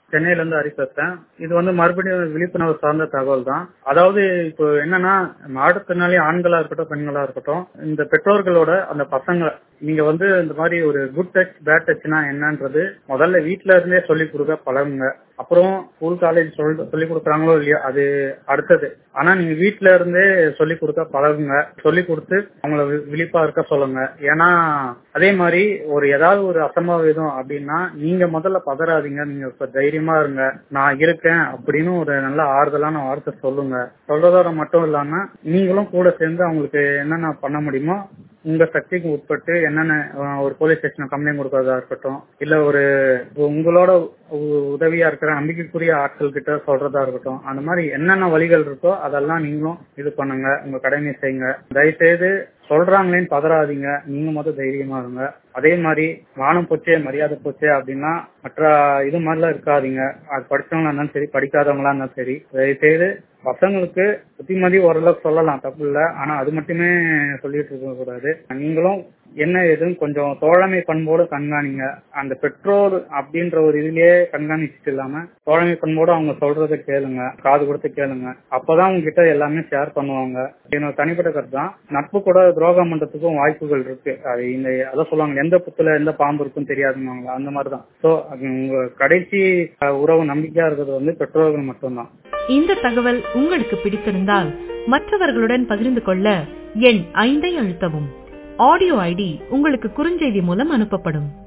சென்னையில இருந்து ஹரி பேசுறேன் இது வந்து மறுபடியும் விழிப்புணர்வு சார்ந்த தகவல் தான் அதாவது இப்போ என்னன்னா மாற்றுத்திறனாளி ஆண்களா இருக்கட்டும் பெண்களா இருக்கட்டும் இந்த பெற்றோர்களோட அந்த பசங்க நீங்க வந்து இந்த மாதிரி ஒரு குட் டச் பேட் டச்னா என்னன்றது முதல்ல வீட்ல இருந்தே சொல்லி கொடுக்க பழகுங்க அப்புறம் ஸ்கூல் காலேஜ் சொல் சொல்லி கொடுக்குறாங்களோ இல்லையோ அது அடுத்தது ஆனா நீங்க வீட்ல இருந்தே சொல்லி கொடுக்க பழகுங்க சொல்லி கொடுத்து அவங்கள வி- விழிப்பா இருக்க சொல்லுங்க ஏன்னா அதே மாதிரி ஒரு ஏதாவது ஒரு அசம்பாவிதம் அப்படின்னா நீங்க முதல்ல பதறாதீங்க நீங்க இப்ப தைரியமா இருங்க நான் இருக்கேன் அப்படின்னு ஒரு நல்ல ஆறுதலான வார்த்தை சொல்லுங்க சொல்றதோட மட்டும் இல்லாம நீங்களும் கூட சேர்ந்து அவங்களுக்கு என்னென்ன பண்ண முடியுமோ உங்க சக்திக்கு உட்பட்டு என்னென்ன அஹ், ஒரு போலீஸ் ஸ்டேஷன் கம்ப்ளைண்ட் கொடுக்கறதா இருக்கட்டும் இல்ல ஒரு உங்களோட உ- உதவியா இருக்கிற நம்பிக்கைக்குரிய ஆட்கள் கிட்ட சொல்றதா இருக்கட்டும் அந்த மாதிரி என்னென்ன வழிகள் இருக்கோ அதெல்லாம் நீங்களும் இது பண்ணுங்க உங்க கடமையை செய்யுங்க தயவுசெய்து சொல்றாங்களேன்னு பதறாதீங்க நீங்க மொதல் தைரியமா இருங்க அதே மாதிரி மானம் போச்சே மரியாதை போச்சே அப்படின்னா மற்ற இது மாதிரிலாம் இருக்காதீங்க அது படிச்சவங்களா இருந்தாலும் சரி படிக்காதவங்களா இருந்தாலும் சரி தயவுசெய்து பசங்களுக்கு புத்திமதி ஓரளவுக்கு சொல்லலாம் தப்பு இல்ல ஆனா அது மட்டுமே சொல்லிட்டு இருக்க கூடாது நீங்களும் என்ன ஏதுன்னு கொஞ்சம் தோழமை பண்போடு கண்காணிங்க அந்த பெற்றோர் அப்படின்ற ஒரு இதுலயே கண்காணிச்சுட்டு இல்லாம தோழமை பண்போடு அவங்க சொல்றதை கேளுங்க காது கொடுத்து கேளுங்க அப்பதான் உங்ககிட்ட எல்லாமே ஷேர் பண்ணுவாங்க என்னோட தனிப்பட்ட கருத்து தான் நட்பு கூட துரோகம் பண்றதுக்கும் வாய்ப்புகள் இருக்கு அது இந்த அதான் சொல்லுவாங்க எந்த புத்துல எந்த பாம்பு இருக்குன்னு தெரியாதுங்க அந்த மாதிரிதான் சோ உங்க கடைசி அஹ், உறவு நம்பிக்கையா இருக்கிறது வந்து பெற்றோர்கள் மட்டும்தான் இந்த தகவல் உங்களுக்கு பிடித்திருந்தால் மற்றவர்களுடன் பகிர்ந்து கொள்ள எண் ஐந்தை அழுத்தவும் ஆடியோ ஐடி உங்களுக்கு குறுஞ்செய்தி மூலம் அனுப்பப்படும்